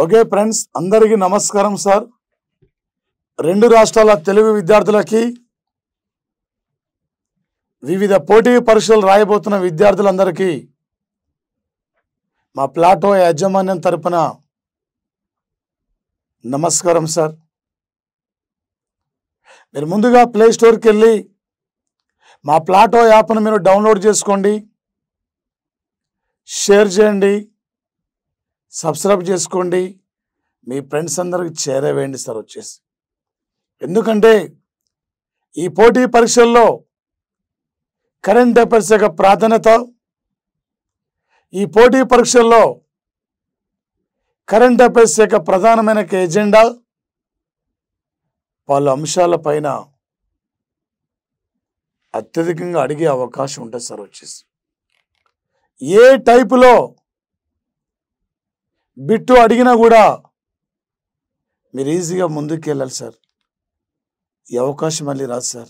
okay friends అందరికీ నమస్కారం sir రెండు రాష్ట్రాల తెలుగు విద్యార్థులకి వివిధ పోటీ పరీక్షలు రాయబోతున్న విద్యార్థులందరికీ మా ప్లాటో యాజమాన్యం తరపున నమస్కారం సార్ మీరు ముందుగా ప్లే స్టోర్కి వెళ్ళి మా ప్లాటో యాప్ను మీరు డౌన్లోడ్ చేసుకోండి షేర్ చేయండి సబ్స్క్రైబ్ చేసుకోండి మీ ఫ్రెండ్స్ అందరికి చేరవేయండి సార్ వచ్చేసి ఎందుకంటే ఈ పోటీ పరీక్షల్లో కరెంట్ అఫైర్స్ యొక్క ప్రాధాన్యత ఈ పోటీ పరీక్షల్లో కరెంట్ అఫైర్స్ యొక్క ప్రధానమైన ఒక ఎజెండా పలు అంశాలపైన అత్యధికంగా అడిగే అవకాశం ఉంటుంది సార్ వచ్చేసి ఏ టైపులో బిట్టు అడిగినా కూడా మీరు ఈజీగా ముందుకు వెళ్ళాలి సార్ ఈ అవకాశం మళ్ళీ రాదు సార్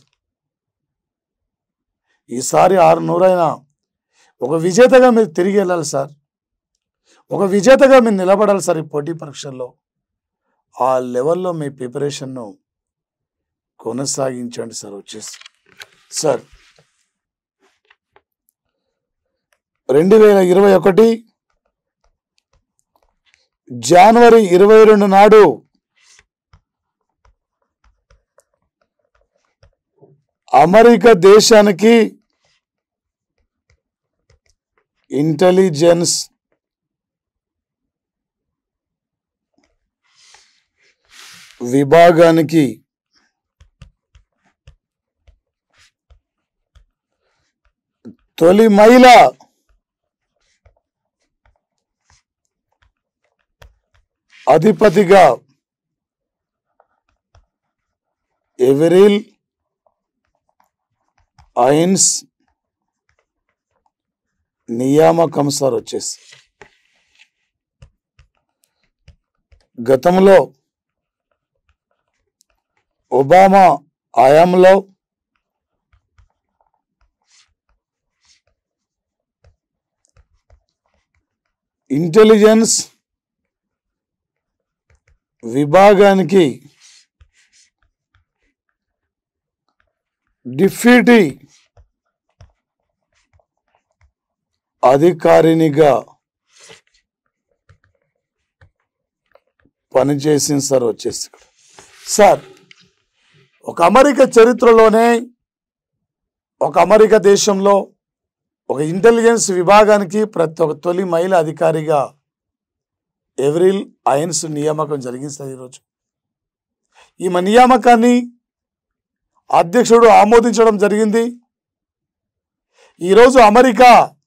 ఈసారి ఆరు నూరైనా ఒక విజేతగా మీరు తిరిగి వెళ్ళాలి సార్ ఒక విజేతగా మీరు నిలబడాలి సార్ ఈ పోటీ పరీక్షల్లో ఆ లెవెల్లో మీ ప్రిపరేషన్ను కొనసాగించండి సార్ వచ్చేసి సార్ రెండు వేల ఇరవై ఒకటి జనవరి ఇరవై రెండు నాడు అమెరికా దేశానికి ఇంటెలిజెన్స్ విభాగానికి తొలి మహిళ అధిపతిగా ఎవరిల్ ఐన్స్ నియామకం సార్ వచ్చేసి గతంలో ఒబామా ఆయాంలో ఇంటెలిజెన్స్ విభాగానికి డిప్యూటీ అధికారినిగా పనిచేసింది సార్ వచ్చేసి సార్ ఒక అమెరికా చరిత్రలోనే ఒక అమెరికా దేశంలో ఒక ఇంటెలిజెన్స్ విభాగానికి ప్రతి ఒక్క తొలి మహిళా అధికారిగా ఎవరిల్ ఐన్స్ నియామకం జరిగింది సార్ ఈరోజు ఈమె నియామకాన్ని అధ్యక్షుడు ఆమోదించడం జరిగింది ఈరోజు అమెరికా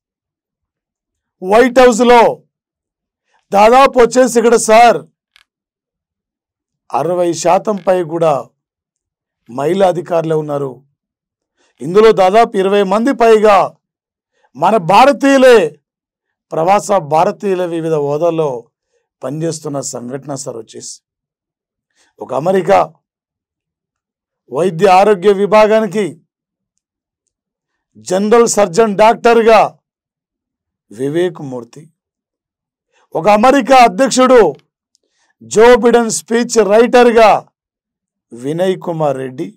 వైట్ హౌస్లో దాదాపు వచ్చేసి ఇక్కడ సార్ అరవై శాతం పై కూడా మహిళా అధికారులే ఉన్నారు ఇందులో దాదాపు ఇరవై మంది పైగా మన భారతీయులే ప్రవాస భారతీయుల వివిధ హోదాల్లో పనిచేస్తున్న సంఘటన సార్ వచ్చేసి ఒక అమెరికా వైద్య ఆరోగ్య విభాగానికి జనరల్ సర్జన్ డాక్టర్గా వివేక్ మూర్తి ఒక అమెరికా అధ్యక్షుడు జో బిడెన్ స్పీచ్ రైటర్గా వినయ్ కుమార్ రెడ్డి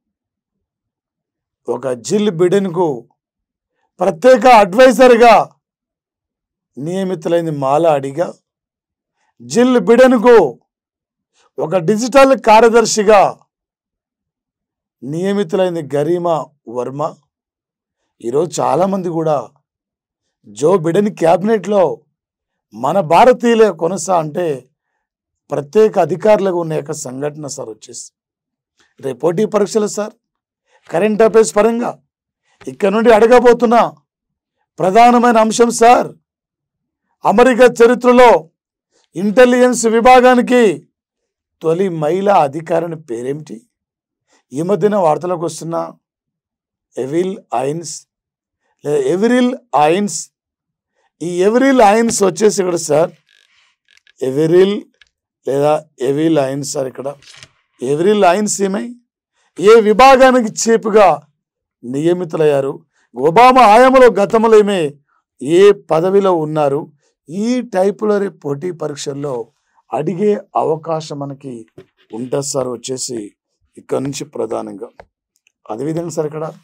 ఒక జిల్ బిడెన్కు ప్రత్యేక అడ్వైజర్గా నియమితులైంది మాలాడిగా జిల్ బిడెన్కు ఒక డిజిటల్ కార్యదర్శిగా నియమితులైంది గరీమా వర్మ ఈరోజు చాలామంది కూడా జో బిడెన్ క్యాబినెట్లో మన భారతీయులే కొనసా అంటే ప్రత్యేక అధికారులకు ఉన్న యొక్క సంఘటన సార్ వచ్చేసి రేపు పోటీ పరీక్షలు సార్ కరెంట్ అఫైర్స్ పరంగా ఇక్కడ నుండి అడగబోతున్న ప్రధానమైన అంశం సార్ అమెరికా చరిత్రలో ఇంటెలిజెన్స్ విభాగానికి తొలి మహిళా అధికారిని పేరేమిటి ఈ మధ్యన వార్తలకు వస్తున్న ఎవిల్ ఐన్స్ లేదా ఎవరిల్ ఐన్స్ ఈ ఎవరిల్ ఐన్స్ వచ్చేసి ఇక్కడ సార్ ఎవరిల్ లేదా ఎవిల్ ఐన్స్ సార్ ఇక్కడ ఎవరిల్ ఐన్స్ ఏమై ఏ విభాగానికి చీపుగా నియమితులయ్యారు ఒబామా హయాంలో గతంలో ఏమే ఏ పదవిలో ఉన్నారు ఈ టైపులో రేపు పోటీ పరీక్షల్లో అడిగే అవకాశం మనకి ఉంటుంది సార్ వచ్చేసి ఇక్కడ నుంచి ప్రధానంగా అదేవిధంగా సార్ ఇక్కడ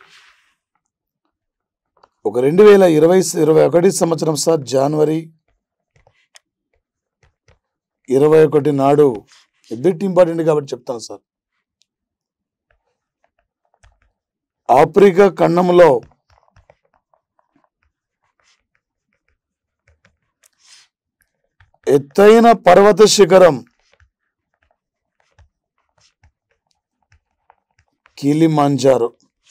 ఒక రెండు వేల ఇరవై ఇరవై ఒకటి సంవత్సరం సార్ జనవరి ఇరవై ఒకటి నాడు బిట్ ఇంపార్టెంట్ కాబట్టి చెప్తాను సార్ ఆఫ్రికా ఖండంలో ఎత్తైన పర్వత శిఖరం కిలిమాంజారో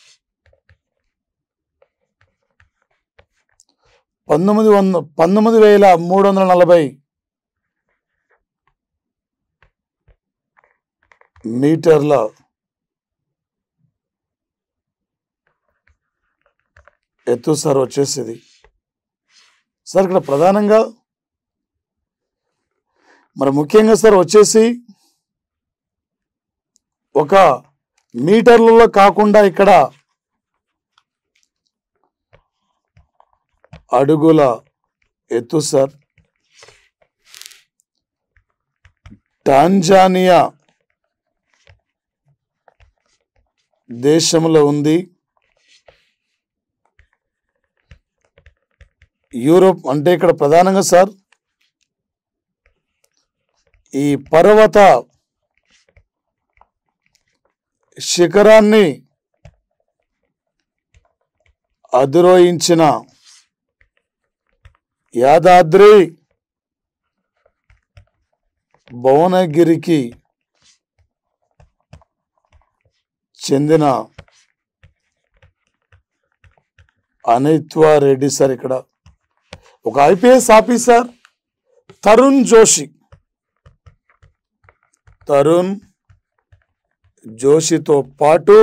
పంతొమ్మిది వంద పంతొమ్మిది వేల మూడు వందల నలభై మీటర్ల ఎత్తు సార్ వచ్చేసేది సార్ ఇక్కడ ప్రధానంగా మరి ముఖ్యంగా సార్ వచ్చేసి ఒక మీటర్లలో కాకుండా ఇక్కడ అడుగుల ఎత్తు సార్ టాంజానియా దేశంలో ఉంది యూరోప్ అంటే ఇక్కడ ప్రధానంగా సార్ ఈ పర్వత శిఖరాన్ని అధిరోహించిన యాదాద్రి భువనగిరికి చెందిన అనిత్వా రెడ్డి సార్ ఇక్కడ ఒక ఐపీఎస్ ఆఫీసర్ తరుణ్ జోషి తరుణ్ జోషితో పాటు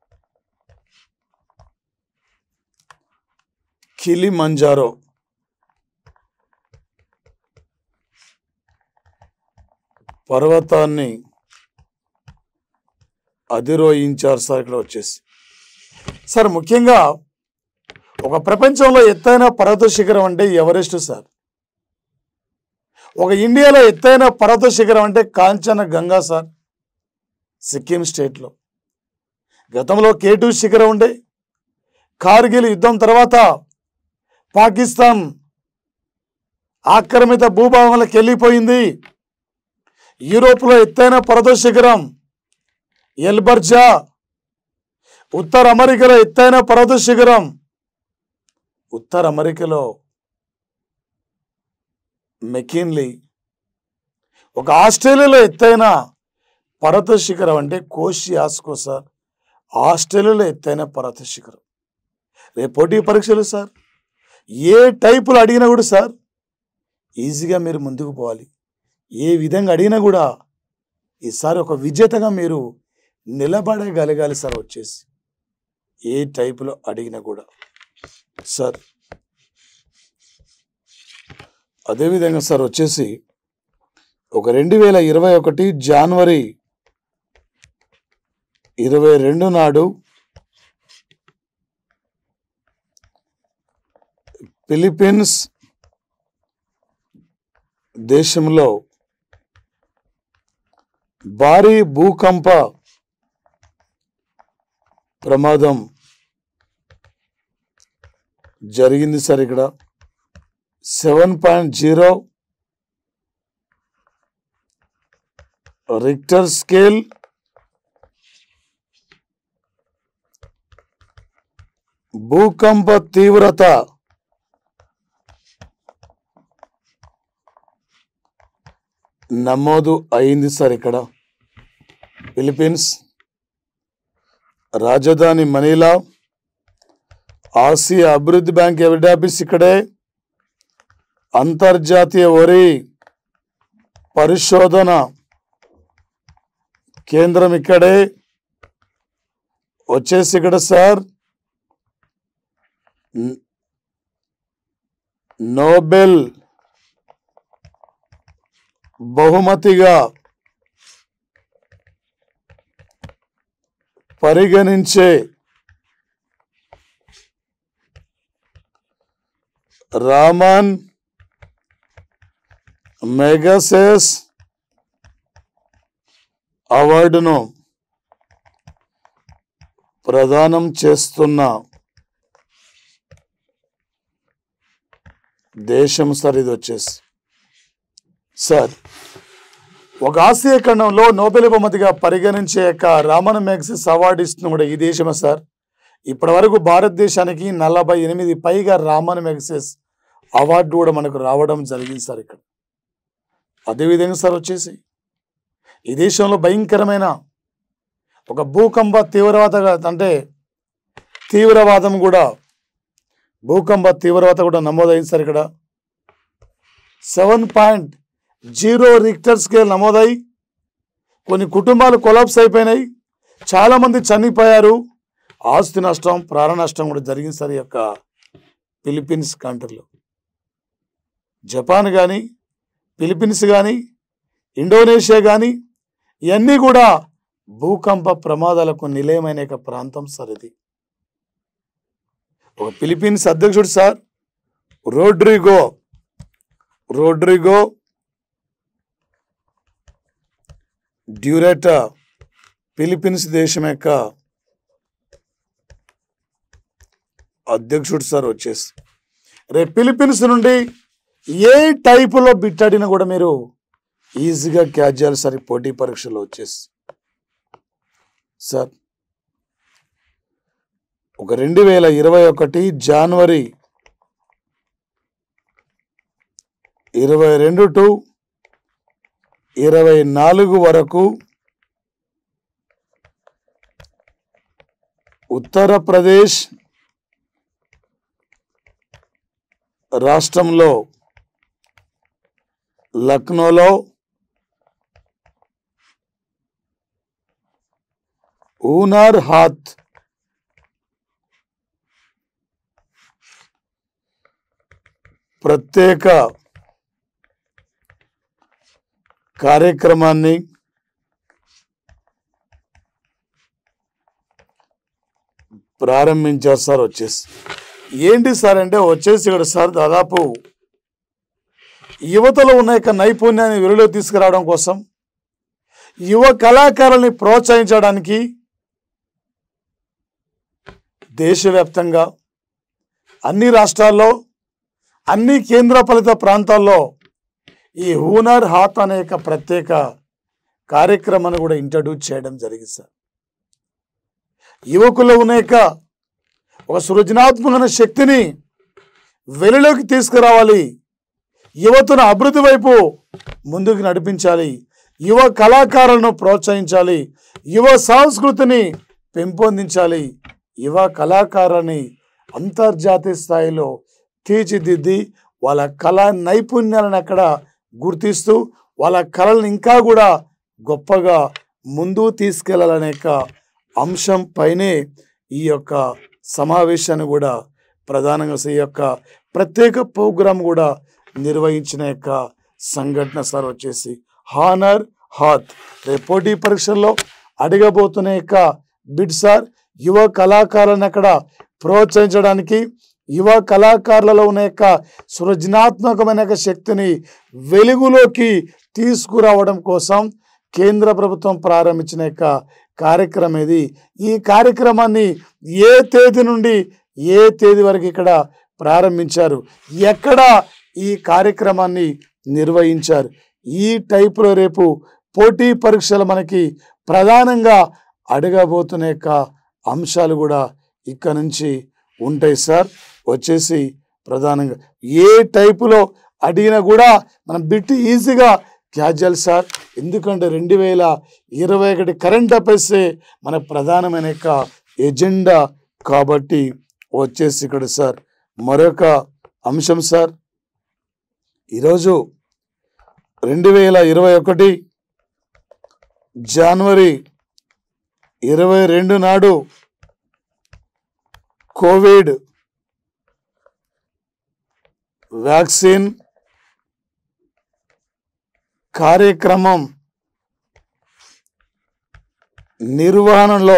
కిలిమంజారో పర్వతాన్ని అధిరోహించారు సార్ ఇక్కడ వచ్చేసి సార్ ముఖ్యంగా ఒక ప్రపంచంలో ఎత్తైన పర్వత శిఖరం అంటే ఎవరెస్ట్ సార్ ఒక ఇండియాలో ఎత్తైన పర్వత శిఖరం అంటే కాంచన గంగా సార్ సిక్కిం స్టేట్లో గతంలో కేటు శిఖరం ఉండే కార్గిల్ యుద్ధం తర్వాత పాకిస్తాన్ ఆక్రమిత భూభాగంలోకి వెళ్ళిపోయింది యూరోప్లో ఎత్తైన పర్వత శిఖరం ఎల్బర్జా ఉత్తర అమెరికాలో ఎత్తైన పర్వత శిఖరం ఉత్తర అమెరికాలో మెకిన్లీ ఒక ఆస్ట్రేలియాలో ఎత్తైన పర్వత శిఖరం అంటే కోషి ఆస్కో సార్ ఆస్ట్రేలియాలో ఎత్తైన పర్వత శిఖరం రేపు పోటీ పరీక్షలు సార్ ఏ టైపులు అడిగినా కూడా సార్ ఈజీగా మీరు ముందుకు పోవాలి ఏ విధంగా అడిగినా కూడా ఈసారి ఒక విజేతగా మీరు నిలబడగలగాలి సార్ వచ్చేసి ఏ టైపులో అడిగినా కూడా సార్ అదేవిధంగా సార్ వచ్చేసి ఒక రెండు వేల ఇరవై ఒకటి జనవరి ఇరవై రెండు నాడు ఫిలిప్పీన్స్ దేశంలో భారీ భూకంప ప్రమాదం జరిగింది సార్ ఇక్కడ seven point zero Richter scale భూకంప తీవ్రత నమోదు అయింది సార్ ఇక్కడ ఫిలిప్పీన్స్ రాజధాని మనీలా ఆసియా అభివృద్ధి బ్యాంక్ హెడ్ ఆఫీస్ ఇక్కడే అంతర్జాతీయ వరి పరిశోధన కేంద్రం ఇక్కడే వచ్చేసి ఇక్కడ సార్ న- నోబెల్ బహుమతిగా పరిగణించే రామన్ మెగాసెస్ అవార్డును ప్రదానం చేస్తున్న దేశం సార్ ఇది వచ్చేసి సార్ ఒక ఆసియా ఖండంలో నోబెల్ బహుమతిగా పరిగణించే యొక్క రామన్ మ్యాగ్సిస్ అవార్డు ఇస్తున్న కూడా ఈ దేశమే సార్ ఇప్పటి వరకు భారతదేశానికి నలభై ఎనిమిది పైగా రామన్ మ్యాగ్సిస్ అవార్డు కూడా మనకు రావడం జరిగింది సార్ ఇక్కడ అదేవిధంగా సార్ వచ్చేసి ఈ దేశంలో భయంకరమైన ఒక భూకంప తీవ్రవాద అంటే తీవ్రవాదం కూడా భూకంప తీవ్రవాద కూడా నమోదైంది సార్ ఇక్కడ seven point zero Richter scale నమోదై కొన్ని కుటుంబాలు కొలాప్స్ అయిపోయినాయి చాలామంది చనిపోయారు ఆస్తి నష్టం ప్రాణ నష్టం కూడా జరిగింది సార్ ఈ యొక్క ఫిలిప్పీన్స్ కంట్రీలో జపాన్ కానీ ఫిలిప్పీన్స్ కానీ ఇండోనేషియా కానీ ఇవన్నీ కూడా భూకంప ప్రమాదాలకు నిలయమైన యొక్క ప్రాంతం సార్ ఇది ఒక ఫిలిప్పీన్స్ అధ్యక్షుడు sir Rodrigo Rodrigo Duterte Philippines దేశం యొక్క అధ్యక్షుడు సార్ వచ్చేసి రేపు ఫిలిప్పీన్స్ నుండి ఏ టైపులో బిట్టాడినా కూడా మీరు ఈజీగా క్యాచ్ చేయాలి సార్ ఈ పోటీ పరీక్షలో వచ్చేసి సార్ ఒక రెండు వేల ఇరవై ఒకటి జనవరి ఇరవై రెండు టు ఇరవై నాలుగు వరకు ఉత్తరప్రదేశ్ రాష్ట్రంలో లక్నోలో ఊనార్ హాత్ ప్రత్యేక కార్యక్రమాన్ని ప్రారంభించారు సార్ వచ్చేసి ఏంటి సార్ అంటే వచ్చేసి ఇక్కడ సార్ దాదాపు యువతలో ఉన్న యొక్క నైపుణ్యాన్ని వెలుగులో తీసుకురావడం కోసం యువ కళాకారుల్ని ప్రోత్సహించడానికి దేశవ్యాప్తంగా అన్ని రాష్ట్రాల్లో అన్ని కేంద్రపాలిత ప్రాంతాల్లో ఈ హూనర్ హాత్ అనే యొక్క ప్రత్యేక కార్యక్రమాన్ని కూడా ఇంట్రడ్యూస్ చేయడం జరిగింది సార్ యువకుల్లో ఉన్న యొక్క ఒక సృజనాత్మకమైన శక్తిని వెలులోకి తీసుకురావాలి యువతను అభివృద్ధి వైపు ముందుకు నడిపించాలి యువ కళాకారులను ప్రోత్సహించాలి యువ సంస్కృతిని పెంపొందించాలి యువ కళాకారులని అంతర్జాతీయ స్థాయిలో తీర్చిదిద్ది వాళ్ళ కళా నైపుణ్యాలను అక్కడ గుర్తిస్తూ వాళ్ళ కళలను ఇంకా కూడా గొప్పగా ముందుకు తీసుకెళ్లాలనే యొక్క అంశం పైనే ఈ యొక్క సమావేశాన్ని కూడా ప్రధానంగా ఈ యొక్క ప్రత్యేక ప్రోగ్రాం కూడా నిర్వహించిన యొక్క సంఘటన సార్ వచ్చేసి హానర్ హాత్ రేపు పోటీ పరీక్షల్లో అడగబోతున్న యొక్క బిడ్ సార్ యువ కళాకారులను అక్కడ ప్రోత్సహించడానికి యువ కళాకారులలో ఉన్న యొక్క సృజనాత్మకమైన యొక్క శక్తిని వెలుగులోకి తీసుకురావడం కోసం కేంద్ర ప్రభుత్వం ప్రారంభించిన యొక్క కార్యక్రమం ఇది ఈ కార్యక్రమాన్ని ఏ తేదీ నుండి ఏ తేదీ వరకు ఇక్కడ ప్రారంభించారు ఎక్కడ ఈ కార్యక్రమాన్ని నిర్వహించారు ఈ టైపులో రేపు పోటీ పరీక్షలు మనకి ప్రధానంగా అడగబోతున్న యొక్క అంశాలు కూడా ఇక్కడ నుంచి ఉంటాయి సార్ వచ్చేసి ప్రధానంగా ఏ టైపులో అడిగినా కూడా మనం బిట్ ఈజీగా క్యాచ్ చేయాలి సార్ ఎందుకంటే రెండు వేల ఇరవై ఒకటి కరెంట్ అఫైర్సే మన ప్రధానమైన యొక్క ఎజెండా కాబట్టి వచ్చేసి ఇక్కడ సార్ మరొక అంశం సార్ ఈరోజు రెండు వేల ఇరవై ఒకటి జనవరి ఇరవై రెండు నాడు కోవిడ్ వ్యాక్సిన్ కార్యక్రమం నిర్వహణలో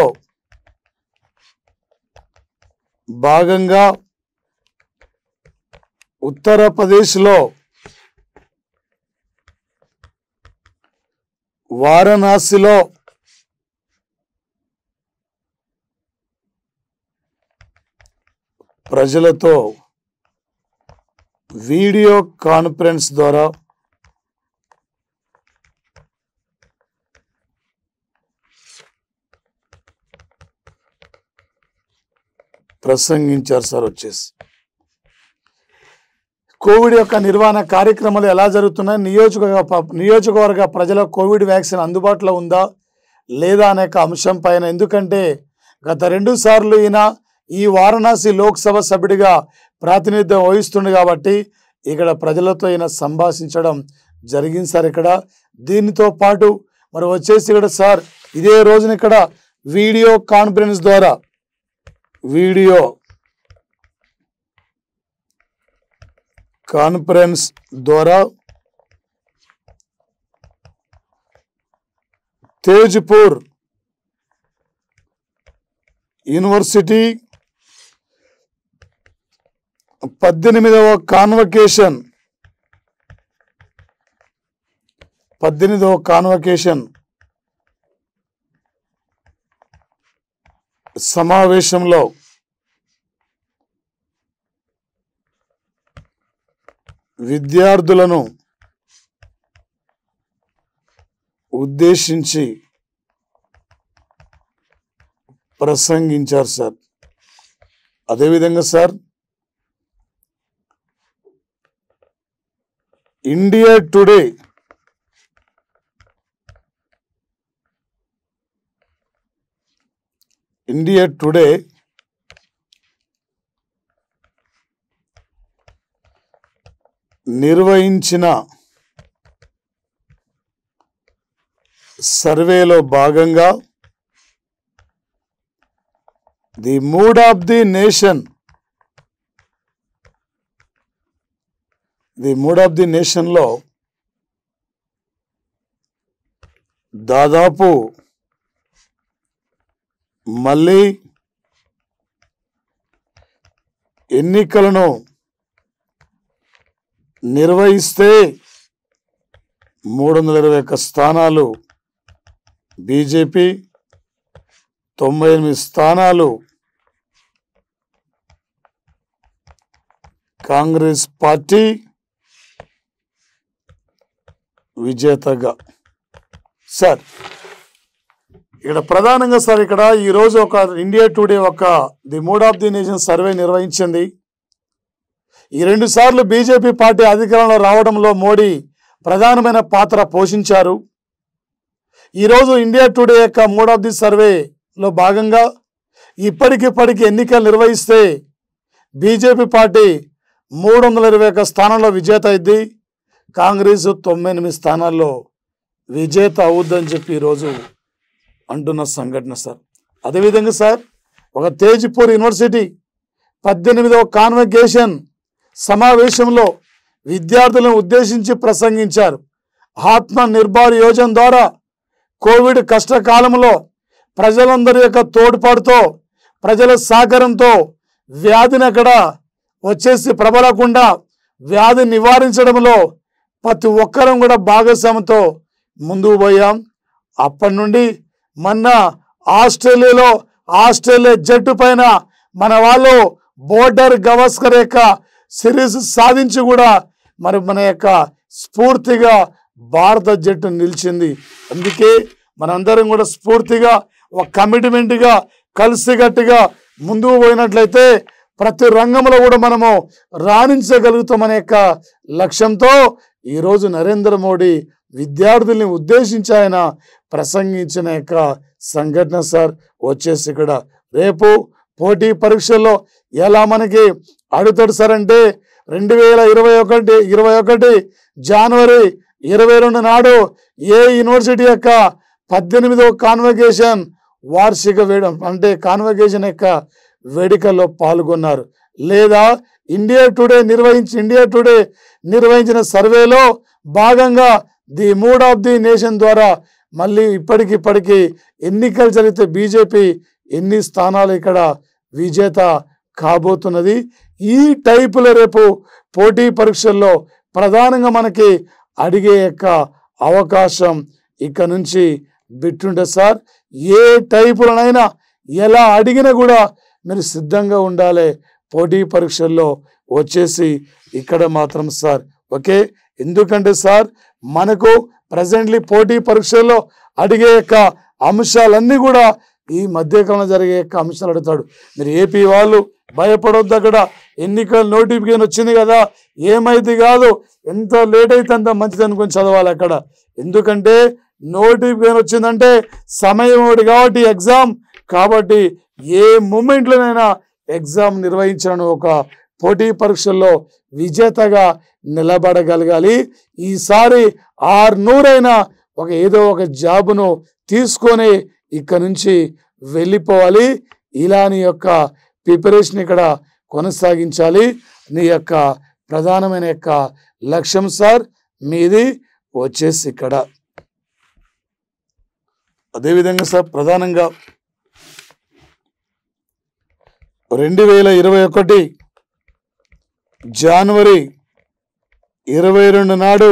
భాగంగా ఉత్తరప్రదేశ్లో వారణాసిలో ప్రజలతో వీడియో కాన్ఫరెన్స్ ద్వారా ప్రసంగించారు సార్ వచ్చేసి కోవిడ్ యొక్క నిర్వహణ కార్యక్రమాలు ఎలా జరుగుతున్నాయి నియోజకవర్గ ప- నియోజకవర్గ ప్రజల కోవిడ్ వ్యాక్సిన్ అందుబాటులో ఉందా లేదా అనే ఒక అంశం పైన ఎందుకంటే గత రెండు సార్లు ఈయన ఈ వారణాసి లోక్సభ సభ్యుడిగా ప్రాతినిధ్యం వహిస్తుంది కాబట్టి ఇక్కడ ప్రజలతో ఈయన సంభాషించడం జరిగింది సార్ ఇక్కడ దీనితో పాటు మరి వచ్చేసి ఇక్కడ సార్ ఇదే రోజున ఇక్కడ వీడియో కాన్ఫరెన్స్ ద్వారా వీడియో కాన్ఫరెన్స్ ద్వారా తేజ్పూర్ యూనివర్సిటీ పద్దెనిమిదవ కాన్వకేషన్ పద్దెనిమిదవ కాన్వకేషన్ సమావేశంలో విద్యార్థులను ఉద్దేశించి ప్రసంగించారు సార్ అదేవిధంగా sir India Today India Today నిర్వహించిన సర్వేలో భాగంగా the mood of the nation the mood of the నేషన్లో దాదాపు మళ్ళీ ఎన్నికలను నిర్వహిస్తే మూడు వందల ఇరవై ఒక్క స్థానాలు బీజేపీ తొంభై ఎనిమిది స్థానాలు కాంగ్రెస్ పార్టీ విజేతగా సార్ ఇక్కడ ప్రధానంగా సార్ ఇక్కడ ఈరోజు ఒక ఇండియా టుడే ఒక the mood of the nation survey నిర్వహించింది ఈ రెండు సార్లు బీజేపీ పార్టీ అధికారంలో రావడంలో మోడీ ప్రధానమైన పాత్ర పోషించారు ఈరోజు ఇండియా టుడే యొక్క మూడ్ ఆఫ్ ది సర్వేలో భాగంగా ఇప్పటికిప్పటికి ఎన్నికలు నిర్వహిస్తే బీజేపీ పార్టీ మూడు వందల ఇరవై ఒక్క స్థానంలో విజేత అయింది కాంగ్రెస్ తొంభై ఎనిమిది స్థానాల్లో విజేత అవుద్దని చెప్పి ఈరోజు అంటున్న సంఘటన సార్ అదేవిధంగా సార్ ఒక తేజ్పూర్ యూనివర్సిటీ పద్దెనిమిదవ కాన్వకేషన్ సమావేశంలో విద్యార్థులను ఉద్దేశించి ప్రసంగించారు ఆత్మ నిర్భర్ యోజన ద్వారా కోవిడ్ కష్టకాలంలో ప్రజలందరి యొక్క తోడ్పాటుతో ప్రజల సహకారంతో వ్యాధిని అక్కడ వచ్చేసి ప్రబలకుండా వ్యాధి నివారించడంలో ప్రతి ఒక్కరం కూడా భాగస్వామ్యంతో ముందుకు పోయాం అప్పటి నుండి మొన్న ఆస్ట్రేలియాలో ఆస్ట్రేలియా జట్టు పైన మన వాళ్ళు బోర్డర్ గవస్కర్ యొక్క సిరీస్ సాధించి కూడా మరి మన యొక్క స్ఫూర్తిగా భారత జట్టు నిలిచింది అందుకే మనందరం కూడా స్ఫూర్తిగా ఒక కమిట్మెంట్గా కలిసికట్టుగా ముందుకు పోయినట్లయితే ప్రతి రంగంలో కూడా మనము రాణించగలుగుతామనే యొక్క లక్ష్యంతో ఈరోజు నరేంద్ర మోడీ విద్యార్థుల్ని ఉద్దేశించి ఆయన ప్రసంగించిన యొక్క సంఘటన సార్ వచ్చేసి ఇక్కడ రేపు పోటీ పరీక్షల్లో ఎలా మనకి అడుగుతాడు సార్ అంటే రెండు వేల ఇరవై ఒకటి ఇరవై ఒకటి జనవరి ఇరవై రెండు నాడు ఏ యూనివర్సిటీ యొక్క పద్దెనిమిదవ కాన్వకేషన్ వార్షిక వేడ అంటే కాన్వకేషన్ యొక్క వేడుకల్లో పాల్గొన్నారు లేదా ఇండియా టుడే నిర్వహించి ఇండియా టుడే నిర్వహించిన సర్వేలో భాగంగా the mood of the nation ద్వారా మళ్ళీ ఇప్పటికిప్పటికి ఎన్నికలు జరిగితే బీజేపీ ఎన్ని స్థానాలు ఇక్కడ విజేత కాబోతున్నది ఈ టైపులో రేపు పోటీ పరీక్షల్లో ప్రధానంగా మనకి అడిగే యొక్క అవకాశం ఇక నుంచి బిట్టుంటే సార్ ఏ టైపులనైనా ఎలా అడిగినా కూడా మీరు సిద్ధంగా ఉండాలి పోటీ పరీక్షల్లో వచ్చేసి ఇక్కడ మాత్రం సార్ ఓకే ఎందుకంటే సార్ మనకు ప్రజెంట్లీ పోటీ పరీక్షల్లో అడిగే యొక్క అంశాలన్నీ కూడా ఈ మధ్యకాలంలో జరిగే యొక్క అంశాలు అడుగుతాడు మీరు ఏపీ వాళ్ళు భయపడొద్దు అక్కడ ఎన్నికల నోటిఫికేషన్ వచ్చింది కదా ఏమైంది కాదు ఎంత లేట్ అయితే అంత మంచిది అనుకొని చదవాలి అక్కడ ఎందుకంటే నోటిఫికేషన్ వచ్చిందంటే సమయం ఒకటి కాబట్టి ఎగ్జామ్ కాబట్టి ఏ మూమెంట్లోనైనా ఎగ్జామ్ నిర్వహించిన ఒక పోటీ పరీక్షల్లో విజేతగా నిలబడగలగాలి ఈసారి ఆరు నూరైనా ఒక ఏదో ఒక జాబును తీసుకొని ఇక్కడ నుంచి వెళ్ళిపోవాలి ఇలా నీ యొక్క ప్రిపరేషన్ ఇక్కడ కొనసాగించాలి నీ యొక్క ప్రధానమైన యొక్క లక్ష్యం సార్ మీది వచ్చేసి ఇక్కడ అదేవిధంగా సార్ ప్రధానంగా రెండు వేల ఇరవై ఒకటి జనవరి ఇరవై రెండు నాడు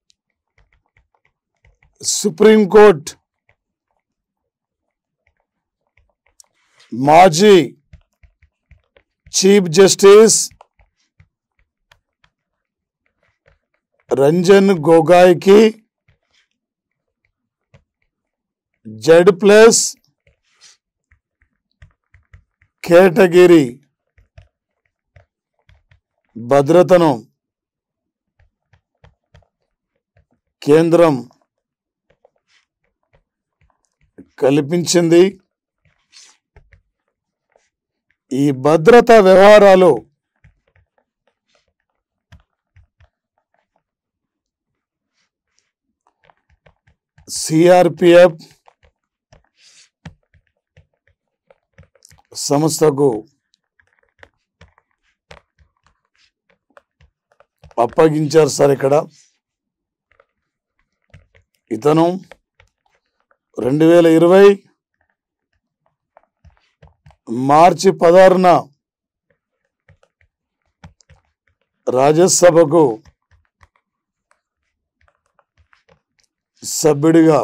సుప్రీంకోర్టు మాజీ చీఫ్ జస్టిస్ రంజన్ గొగాయ్కి జెడ్ ప్లస్ కేటగిరీ భద్రతను కేంద్రం కల్పించింది ఈ భద్రతా వ్యవహారాలు సిఆర్పిఎఫ్ సంస్థకు అప్పగించారు సార్ ఇక్కడ ఇతను రెండు వేల ఇరవై మార్చి పదహారున రాజ్యసభకు సభ్యుడిగా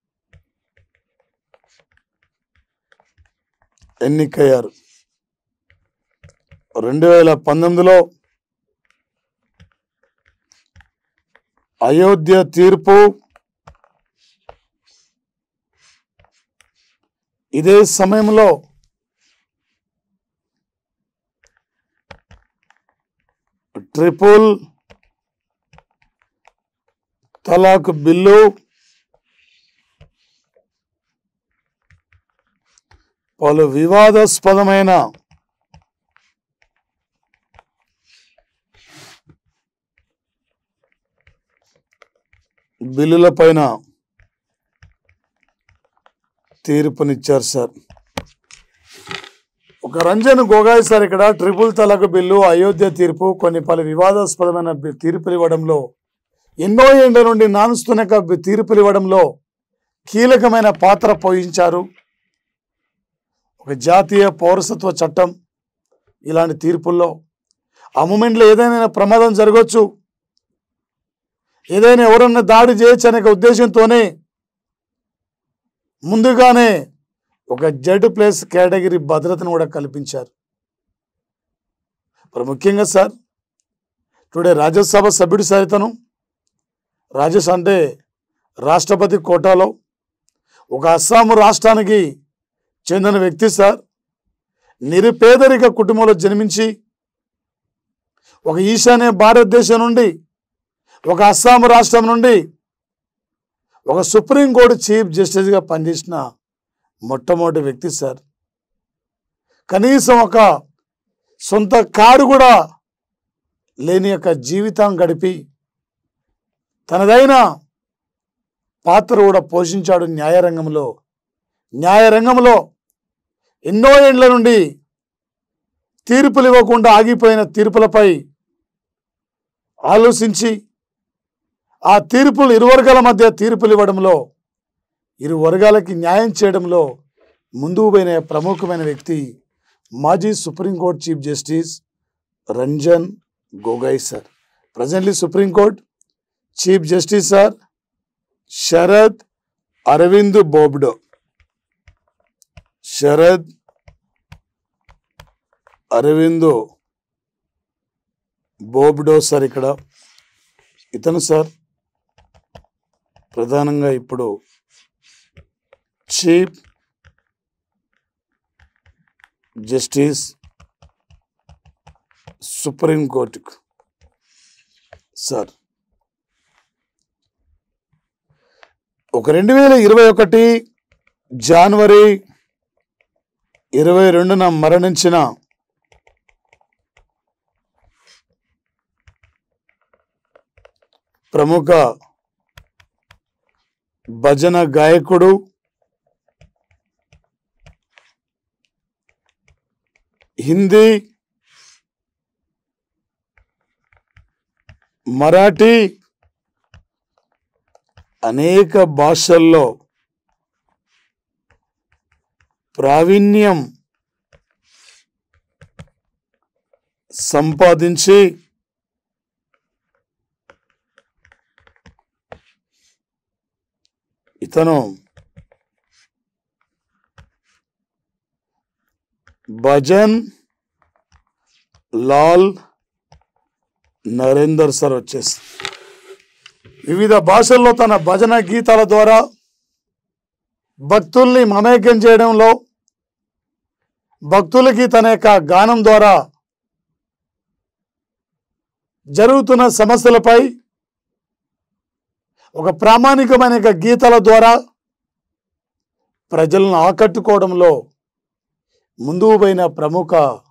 ఎన్నికయ్యారు రెండు వేల పంతొమ్మిదిలో అయోధ్య తీర్పు ఇదే సమయంలో ట్రిపుల్ తలాక్ బిల్లు పలు వివాదాస్పదమైన బిల్లుల పైన తీర్పునిచ్చారు సార్ ఒక రంజన్ గోగాయ్ సార్ ఇక్కడ ట్రిపుల్ తలకు బిల్లు అయోధ్య తీర్పు కొన్ని పలు వివాదాస్పదమైన బి- తీర్పులు ఇవ్వడంలో ఎన్నో ఏళ్ల నుండి నానుస్తున్న యొక్క బి- తీర్పులు ఇవ్వడంలో కీలకమైన పాత్ర పోషించారు ఒక జాతీయ పౌరసత్వ చట్టం ఇలాంటి తీర్పుల్లో ఆ మూమెంట్లో ఏదైనా ప్రమాదం జరగవచ్చు ఏదైనా ఎవరన్నా దాడి చేయొచ్చు అనే ఒక ఉద్దేశంతోనే ముందుగానే ఒక జెడ్ ప్లస్ కేటగిరీ భద్రతను కూడా కల్పించారు మరి ముఖ్యంగా సార్ టుడే రాజ్యసభ సభ్యుడు సార్ ఇతను రాజ్యసభ అంటే రాష్ట్రపతి కోటాలో ఒక అస్సాము రాష్ట్రానికి చెందిన వ్యక్తి సార్ నిరుపేదరిక కుటుంబంలో జన్మించి ఒక ఈశాన్య భారతదేశం నుండి ఒక అస్సాం రాష్ట్రం నుండి ఒక సుప్రీంకోర్టు చీఫ్ జస్టిస్గా పనిచేసిన మొట్టమొదటి వ్యక్తి సార్ కనీసం ఒక సొంత కారు కూడా లేని యొక్క జీవితం గడిపి తనదైన పాత్ర కూడా పోషించాడు న్యాయరంగంలో న్యాయరంగంలో ఎన్నో ఏండ్ల నుండి తీర్పులు ఇవ్వకుండా ఆగిపోయిన తీర్పులపై ఆలోచించి ఆ తీర్పులు ఇరు వర్గాల మధ్య తీర్పులు ఇవ్వడంలో ఇరు వర్గాలకి న్యాయం చేయడంలో ముందుకు పోయిన ప్రముఖమైన వ్యక్తి మాజీ supreme court chief justice Ranjan Gogoi sir presently supreme court chief justice sir Sharad Arvind Bobde Sharad Arvind Bobde sir ఇక్కడ ఇతను సార్ ప్రధానంగా ఇప్పుడు చీఫ్ జస్టిస్ సుప్రీం కోర్టుకు సార్ ఒక రెండు వేల ఇరవై ఒకటి జనవరి ఇరవై రెండున మరణించిన ప్రముఖ భజన గాయకుడు హిందీ మరాఠీ అనేక భాషల్లో ప్రావీణ్యం సంపాదించి ఇతను భజన్ లాల్ నరేందర్ సార్ వచ్చేసి వివిధ భాషల్లో తన భజన గీతాల ద్వారా భక్తుల్ని మమేకం చేయడంలో భక్తులకి తన యొక్క గానం ద్వారా జరుగుతున్న సమస్యలపై ఒక ప్రామాణికమైన యొక్క గీతాల ద్వారా ప్రజలను ఆకట్టుకోవడంలో ముందుకు పోయిన ప్రముఖ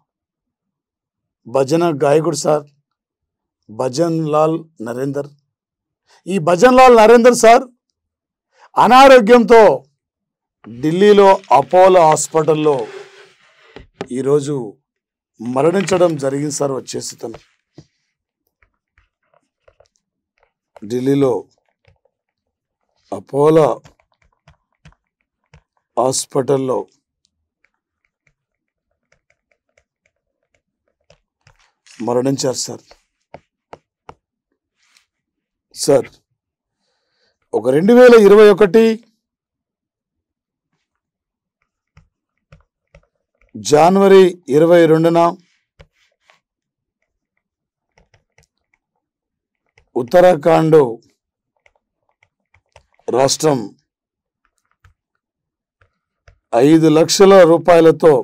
భజన గాయకుడు సార్ భజన్ లాల్ నరేందర్ ఈ భజన్ లాల్ నరేందర్ సార్ అనారోగ్యంతో ఢిల్లీలో అపోలో హాస్పిటల్లో ఈరోజు మరణించడం జరిగింది సార్ వచ్చేసి తను ఢిల్లీలో అపోలో హాస్పిటల్లో మరణించారు సార్ సార్ ఒక రెండు వేల ఇరవై ఒకటి జనవరి ఇరవై రెండున ఉత్తరాఖండ్ రాష్ట్రం ఐదు లక్షల రూపాయలతో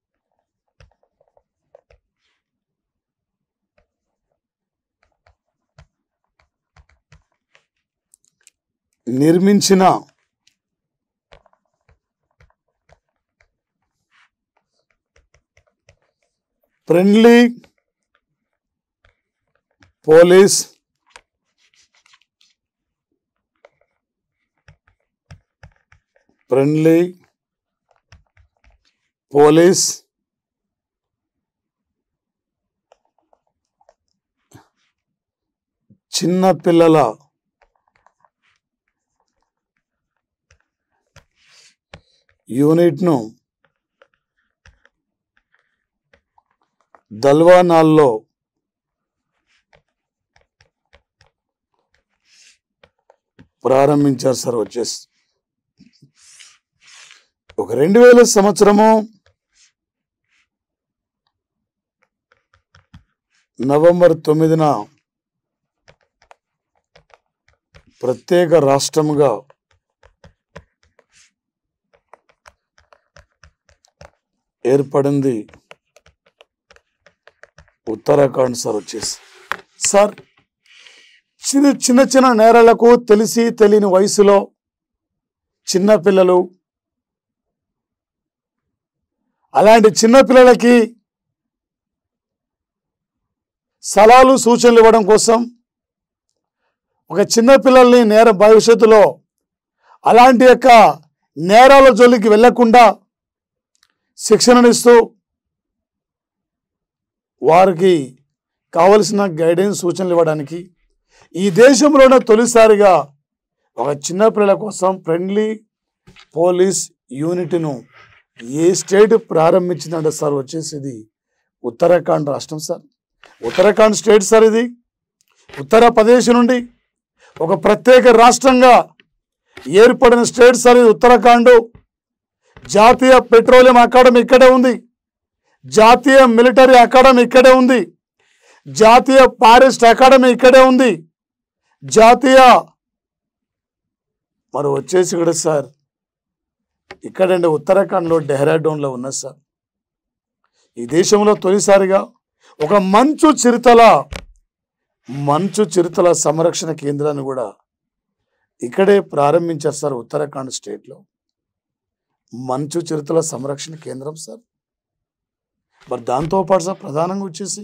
నిర్మించిన ఫ్రెండ్లీ పోలీస్ ఫ్రెండ్లీ పోలీస్ చిన్న పిల్లల యూనిట్ను దల్వానాల్లో ప్రారంభించారు సార్ వచ్చేసి ఒక రెండు వేల సంవత్సరము నవంబర్ తొమ్మిదిన ప్రత్యేక రాష్ట్రముగా ఏర్పడింది ఉత్తరాఖండ్ సార్ వచ్చేసి సార్ చిన్న చిన్న చిన్న నేరాలకు తెలిసి తెలియని వయసులో చిన్న పిల్లలు అలాంటి చిన్న పిల్లలకి సలహాలు సూచనలు ఇవ్వడం కోసం ఒక చిన్న పిల్లల్ని నేర భవిష్యత్తులో అలాంటి యొక్క నేరాల జోలికి వెళ్లకుండా శిక్షణనిస్తూ వారికి కావలసిన గైడెన్స్ సూచనలు ఇవ్వడానికి ఈ దేశంలోనే తొలిసారిగా ఒక చిన్న పిల్లల కోసం ఫ్రెండ్లీ పోలీస్ యూనిట్ను ఏ స్టేట్ ప్రారంభించిందంటే సార్ వచ్చేసి ఇది ఉత్తరాఖండ్ రాష్ట్రం సార్ ఉత్తరాఖండ్ స్టేట్ సార్ ఇది ఉత్తరప్రదేశ్ నుండి ఒక ప్రత్యేక రాష్ట్రంగా ఏర్పడిన స్టేట్ సార్ ఇది ఉత్తరాఖండ్ జాతీయ పెట్రోలియం అకాడమీ ఇక్కడే ఉంది జాతీయ మిలిటరీ అకాడమీ ఇక్కడే ఉంది జాతీయ ఫారెస్ట్ అకాడమీ ఇక్కడే ఉంది జాతీయ మరి వచ్చేసి కూడా సార్ ఇక్కడండి ఉత్తరాఖండ్లో డెహ్రాడూన్లో ఉన్నది సార్ ఈ దేశంలో తొలిసారిగా ఒక మంచు చిరుతల మంచు చిరుతల సంరక్షణ కేంద్రాన్ని కూడా ఇక్కడే ప్రారంభించారు సార్ ఉత్తరాఖండ్ స్టేట్లో మంచు చిరుతల సంరక్షణ కేంద్రం సార్ మరి దాంతోపాటు సార్ ప్రధానంగా వచ్చేసి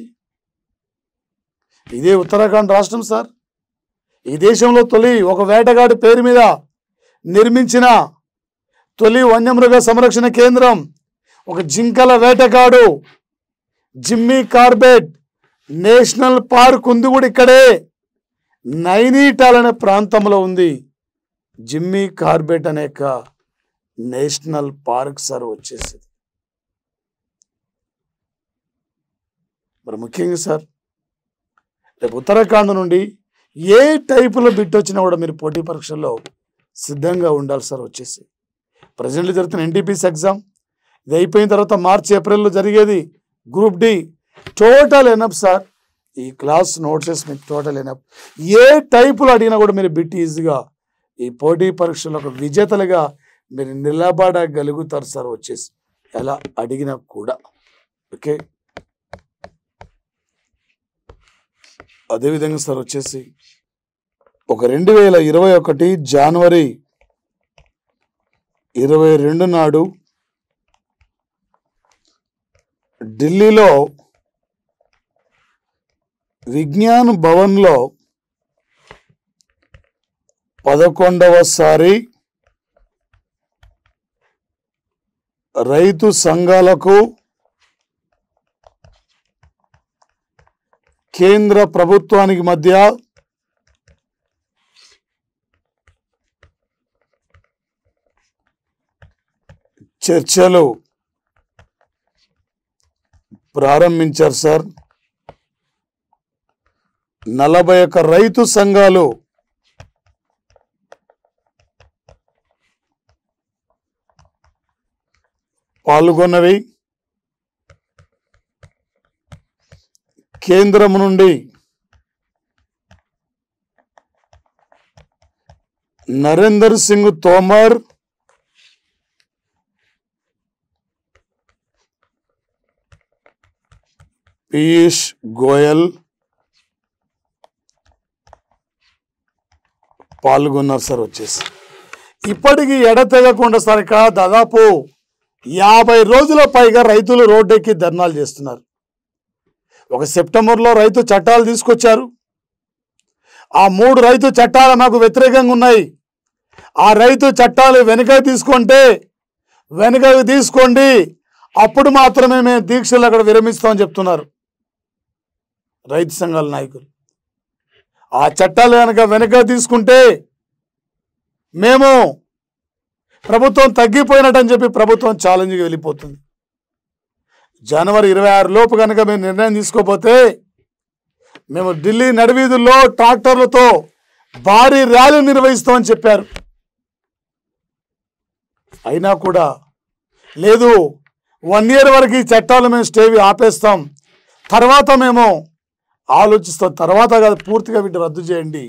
ఇదే ఉత్తరాఖండ్ రాష్ట్రం సార్ ఈ దేశంలో తొలి ఒక వేటగాడి పేరు మీద నిర్మించిన తొలి వన్యమృగ సంరక్షణ కేంద్రం ఒక జింకల వేటగాడు జిమ్మీ కార్బెట్ నేషనల్ పార్క్ ఉంది కూడా ఇక్కడే నైనీటాల్ అనే ప్రాంతంలో ఉంది జిమ్మీ కార్బెట్ అనే ఒక నేషనల్ పార్క్ సార్ వచ్చేసింది మరి ముఖ్యంగా సార్ రేపు ఉత్తరాఖండ్ నుండి ఏ టైపులో బిట్ వచ్చినా కూడా మీరు పోటీ పరీక్షల్లో సిద్ధంగా ఉండాలి సార్ వచ్చేసి ప్రజెంట్లో జరుగుతున్న ఎన్టీపీసీ ఎగ్జామ్ ఇది అయిపోయిన తర్వాత మార్చి ఏప్రిల్లో జరిగేది గ్రూప్ డి టోటల్ ఎనప్ సార్ ఈ క్లాస్ నోట్సెస్ మీకు టోటల్ ఎనప్ ఏ టైపులో అడిగినా కూడా మీరు బిట్ ఈజీగా ఈ పోటీ పరీక్షలో ఒక విజేతలుగా మీరు నిలబడగలుగుతారు సార్ వచ్చేసి ఎలా అడిగినా కూడా ఓకే అదేవిధంగా సార్ వచ్చేసి ఒక రెండు వేల ఇరవై ఒకటి జనవరి ఇరవై రెండు నాడు ఢిల్లీలో విజ్ఞాన్ భవన్లో పదకొండవసారి రైతు సంఘాలకు కేంద్ర ప్రభుత్వానికి మధ్య చర్చలు ప్రారంభించారు సార్ నలభై ఒక్క రైతు సంఘాలు పాల్గొన్నవి కేంద్రం నుండి నరేందర్ సింగ్ తోమర్ పీయూష్ గోయల్ పాల్గొన్నారు సార్ వచ్చేసి ఇప్పటికీ ఎడతెగకుండా సార్ ఇక్కడ దాదాపు యాభై రోజుల పైగా రైతులు రోడ్డెక్కి ధర్నాలు చేస్తున్నారు ఒక సెప్టెంబర్లో రైతు చట్టాలు తీసుకొచ్చారు ఆ మూడు రైతు చట్టాలు మాకు వ్యతిరేకంగా ఉన్నాయి ఆ రైతు చట్టాలు వెనుక తీసుకుంటే వెనుకకు తీసుకోండి అప్పుడు మాత్రమే మేము దీక్షలు అక్కడ విరమిస్తామని చెప్తున్నారు రైతు సంఘాల నాయకులు ఆ చట్టాలు కనుక వెనుక తీసుకుంటే మేము ప్రభుత్వం తగ్గిపోయినట్టని చెప్పి ప్రభుత్వం ఛాలెంజ్కి వెళ్ళిపోతుంది జనవరి ఇరవై ఆరు లోపు కనుక మేము నిర్ణయం తీసుకోపోతే మేము ఢిల్లీ నడివీధుల్లో ట్రాక్టర్లతో భారీ ర్యాలీ నిర్వహిస్తామని చెప్పారు అయినా కూడా లేదు వన్ ఇయర్ వరకు ఈ చట్టాలు మేము స్టేవి ఆపేస్తాం తర్వాత మేము ఆలోచిస్తాం తర్వాత కాదు పూర్తిగా వీటిని రద్దు చేయండి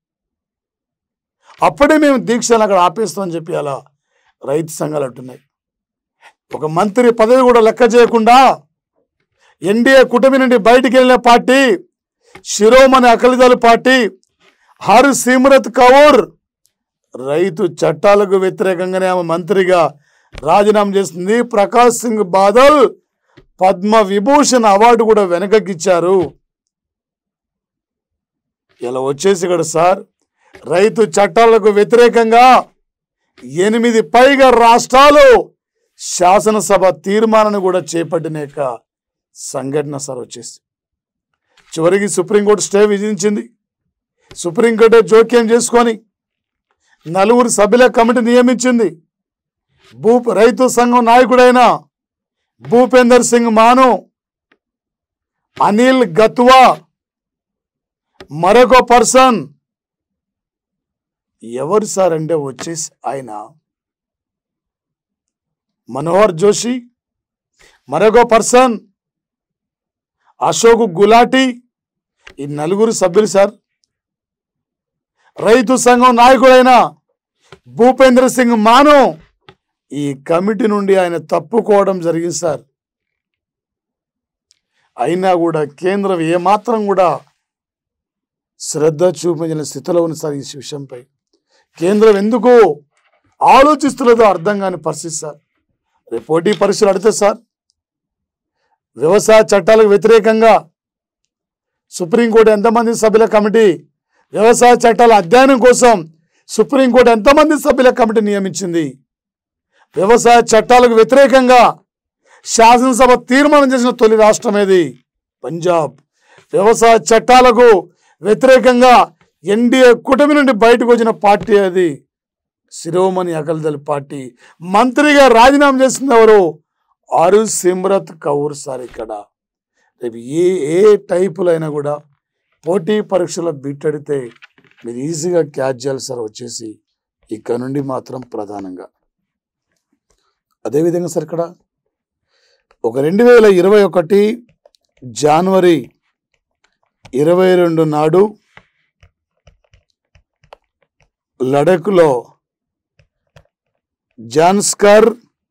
అప్పుడే మేము దీక్షను అక్కడ ఆపేస్తామని చెప్పి అలా రైతు సంఘాలు అంటున్నాయి ఒక మంత్రి పదవి కూడా లెక్క చేయకుండా ఎన్డీఏ కుటుంబం నుండి బయటికి వెళ్ళిన పార్టీ శిరోమణి అకలిదళ పార్టీ హర్ సిమ్రత్ కౌర్ రైతు చట్టాలకు వ్యతిరేకంగానే ఆమె మంత్రిగా రాజీనామా చేసింది ప్రకాష్ సింగ్ బాదల్ పద్మ విభూషణ్ అవార్డు కూడా వెనకకిచ్చారు ఇలా వచ్చేసి ఇక్కడ సార్ రైతు చట్టాలకు వ్యతిరేకంగా ఎనిమిది పైగా రాష్ట్రాలు శాసనసభ తీర్మానాన్ని కూడా చేపట్టిన యొక్క సంఘటన సార్ వచ్చేసి చివరికి సుప్రీంకోర్టు స్టే విధించింది సుప్రీంకోర్టు జోక్యం చేసుకొని నలుగురు సభ్యుల కమిటీ నియమించింది భూ రైతు సంఘం నాయకుడైన భూపేందర్ సింగ్ మాను అనిల్ గత్వా మరొక పర్సన్ ఎవరు సార్ అంటే వచ్చేసి ఆయన మనోహర్ జోషి మరొక పర్సన్ అశోక్ గులాటి ఈ నలుగురు సభ్యులు సార్ రైతు సంఘం నాయకుడైన భూపేంద్ర సింగ్ మాను ఈ కమిటీ నుండి ఆయన తప్పుకోవడం జరిగింది సార్ అయినా కూడా కేంద్రం ఏమాత్రం కూడా శ్రద్ధ చూపించిన స్థితిలో ఉంది సార్ ఈ విషయంపై కేంద్రం ఎందుకు ఆలోచిస్తున్నదో అర్థం కాని పరిస్థితి సార్ రేపు పోటీ పరీక్షలు అడితే సార్ వ్యవసాయ చట్టాలకు వ్యతిరేకంగా సుప్రీంకోర్టు ఎంతమంది సభ్యుల కమిటీ వ్యవసాయ చట్టాల అధ్యయనం కోసం సుప్రీంకోర్టు ఎంతమంది సభ్యుల కమిటీ నియమించింది వ్యవసాయ చట్టాలకు వ్యతిరేకంగా శాసనసభ తీర్మానం చేసిన తొలి రాష్ట్రం ఏది పంజాబ్ వ్యవసాయ చట్టాలకు వ్యతిరేకంగా ఎన్డీఏ కూటమి నుండి బయటకు వచ్చిన పార్టీ అది శిరోమణి అకల్దల్ పార్టీ మంత్రిగా రాజీనామా చేసింది ఎవరు ఆరు సిమ్రత్ కౌర్ సార్ ఇక్కడ రేపు ఏ ఏ టైపులో అయినా కూడా పోటీ పరీక్షలో బిట్టడితే మీరు ఈజీగా క్యాచ్ చేయాలి సార్ వచ్చేసి ఇక్కడ నుండి మాత్రం ప్రధానంగా అదేవిధంగా సార్ ఇక్కడ ఒక రెండు వేల ఇరవై ఒకటి జనవరి ఇరవై రెండు నాడు లడఖ్లో జాన్స్కర్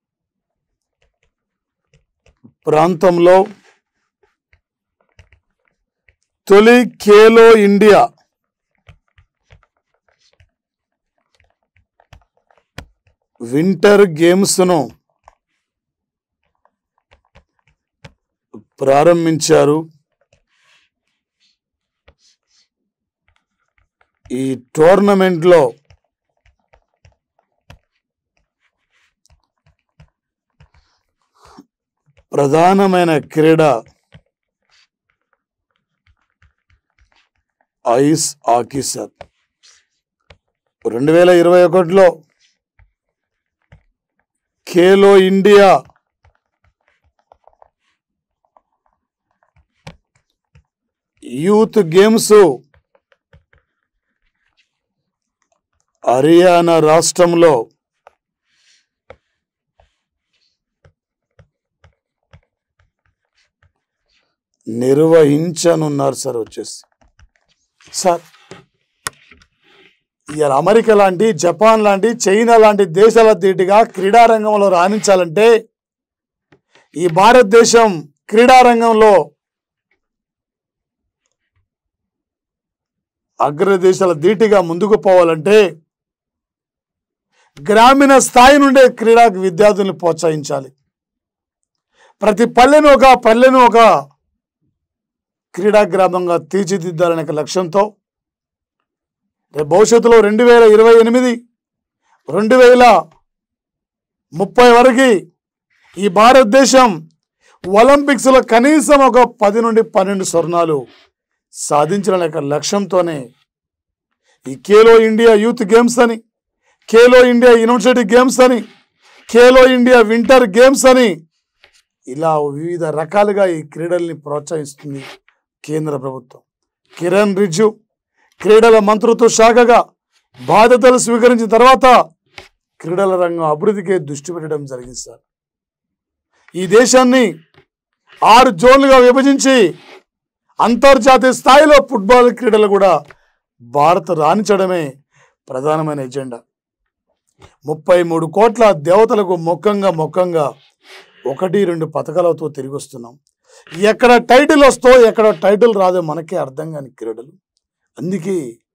ప్రాంతంలో తొలి ఖేలో ఇండియా వింటర్ గేమ్స్ను ప్రారంభించారు ఈ టోర్నమెంట్లో ప్రధానమైన క్రీడ ఐస్ హాకీ సార్ రెండు వేల ఇరవై ఒకటిలో Khelo India youth games Haryana రాష్ట్రంలో నిర్వహించనున్నారు సార్ వచ్చేసి సార్ ఇవాళ అమెరికా లాంటి జపాన్ లాంటి చైనా లాంటి దేశాల ధీటుగా క్రీడారంగంలో రాణించాలంటే ఈ భారతదేశం క్రీడారంగంలో అగ్రదేశాల ధీటుగా ముందుకు పోవాలంటే గ్రామీణ స్థాయి నుండే క్రీడా విద్యార్థుల్ని ప్రోత్సహించాలి ప్రతి పల్లెను ఒక పల్లెను ఒక క్రీడా గ్రామంగా తీర్చిదిద్దాలనే ఒక లక్ష్యంతో రేపు భవిష్యత్తులో రెండు వేల ఇరవై ఎనిమిది రెండు వేల ముప్పై వరకు ఈ భారతదేశం ఒలింపిక్స్లో కనీసం ఒక పది నుండి పన్నెండు స్వర్ణాలు సాధించాలనే ఒక లక్ష్యంతోనే ఈ ఖేలో ఇండియా యూత్ గేమ్స్ అని ఖేలో ఇండియా యూనివర్సిటీ గేమ్స్ అని ఖేలో ఇండియా వింటర్ గేమ్స్ అని ఇలా వివిధ రకాలుగా ఈ క్రీడల్ని ప్రోత్సహిస్తుంది కేంద్ర ప్రభుత్వం కిరణ్ రిజ్జు క్రీడల మంత్రిత్వ శాఖగా బాధ్యతలు స్వీకరించిన తర్వాత క్రీడల రంగం అభివృద్ధికి దృష్టి పెట్టడం జరిగింది సార్ ఈ దేశాన్ని ఆరు జోన్లుగా విభజించి అంతర్జాతీయ స్థాయిలో ఫుట్బాల్ క్రీడలు కూడా భారత్ రాణించడమే ప్రధానమైన ఎజెండా ముప్పై మూడు కోట్ల దేవతలకు మొక్కంగా మొక్కంగా ఒకటి రెండు పథకాలతో తిరిగి వస్తున్నాం ఎక్కడ టైటిల్ వస్తో ఎక్కడ టైటిల్ రాదో మనకే అర్థం కాని క్రీడలు అందుకే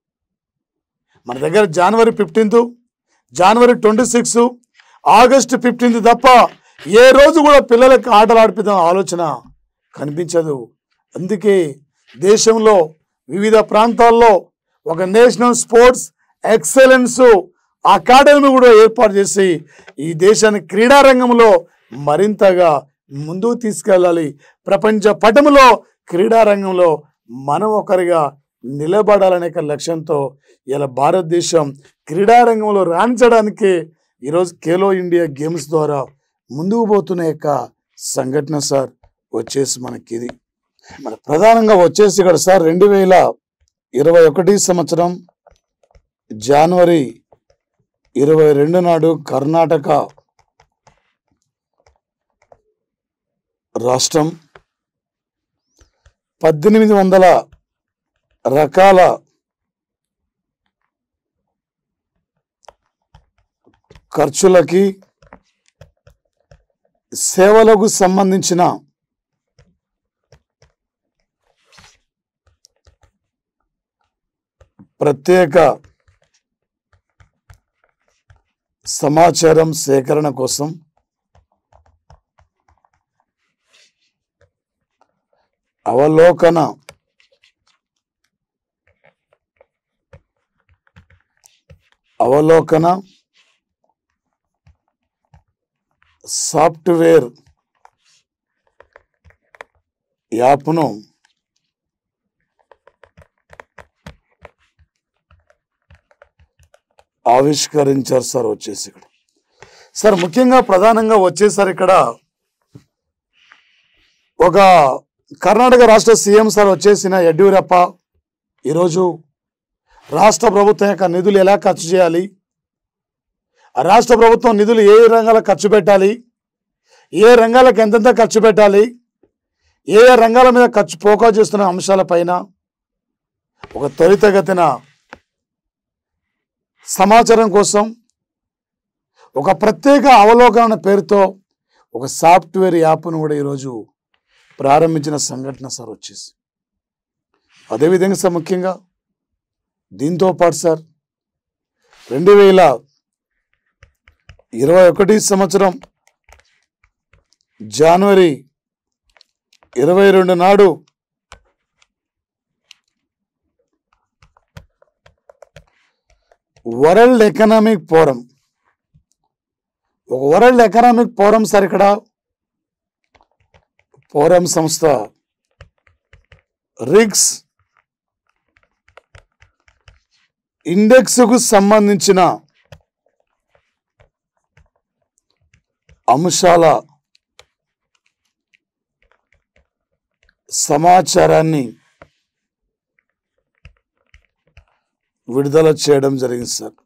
మన దగ్గర January fifteenth January twenty six August fifteenth తప్ప ఏ రోజు కూడా పిల్లలకి ఆటలు ఆడిపిద్దాం ఆలోచన కనిపించదు అందుకే దేశంలో వివిధ ప్రాంతాల్లో ఒక నేషనల్ స్పోర్ట్స్ ఎక్సలెన్స్ అకాడమీ కూడా ఏర్పాటు చేసి ఈ దేశాన్ని క్రీడా రంగంలో మరింతగా ముందుకు తీసుకెళ్ళాలి ప్రపంచ పటములో క్రీడా రంగంలో మనం ఒకరిగా నిలబడాలనే ఒక లక్ష్యంతో ఇలా భారతదేశం క్రీడా రంగంలో రాణించడానికి ఈరోజు ఖేలో ఇండియా గేమ్స్ ద్వారా ముందుకు పోతున్న యొక్క సంఘటన సార్ వచ్చేసి మనకి ఇది మన ప్రధానంగా వచ్చేసి ఇక్కడ సార్ రెండు వేల ఇరవై ఒకటి సంవత్సరం జనవరి ఇరవై రెండు నాడు కర్ణాటక రాష్ట్రం పద్దెనిమిది వందల రకాల ఖర్చులకి సేవలకు సంబంధించిన ప్రత్యేక సమాచారం సేకరణ కోసం అవలోకన అవలోకన సాఫ్ట్వేర్ యాప్ను ఆవిష్కరించారు సార్ వచ్చేసి ఇక్కడ సార్ ముఖ్యంగా ప్రధానంగా వచ్చేసారు ఇక్కడ ఒక కర్ణాటక రాష్ట్ర సీఎం సార్ వచ్చేసిన యడ్యూరప్ప ఈరోజు రాష్ట్ర ప్రభుత్వం యొక్క నిధులు ఎలా ఖర్చు చేయాలి ఆ రాష్ట్ర ప్రభుత్వం నిధులు ఏ రంగాలకు ఖర్చు పెట్టాలి ఏ రంగాలకు ఎంతెంత ఖర్చు పెట్టాలి ఏ ఏ రంగాల మీద ఖర్చు ఫోకస్ చేస్తున్న అంశాలపైన ఒక త్వరితగతిన సమాచారం కోసం ఒక ప్రత్యేక అవలోకన పేరుతో ఒక సాఫ్ట్వేర్ యాప్ను కూడా ఈరోజు ప్రారంభించిన సంఘటన సార్ వచ్చేసి అదేవిధంగా సార్ ముఖ్యంగా దీంతో పాటు సార్ రెండు వేల ఇరవై ఒకటి సంవత్సరం జనవరి ఇరవై రెండు నాడు వరల్డ్ ఎకనామిక్ ఫోరం ఒక వరల్డ్ ఎకనామిక్ ఫోరం సార్ ఇక్కడ ఫోరం సంస్థ రిగ్స్ ఇండెక్స్కు సంబంధించిన అంశాల సమాచారాన్ని విడుదల చేయడం జరిగింది సార్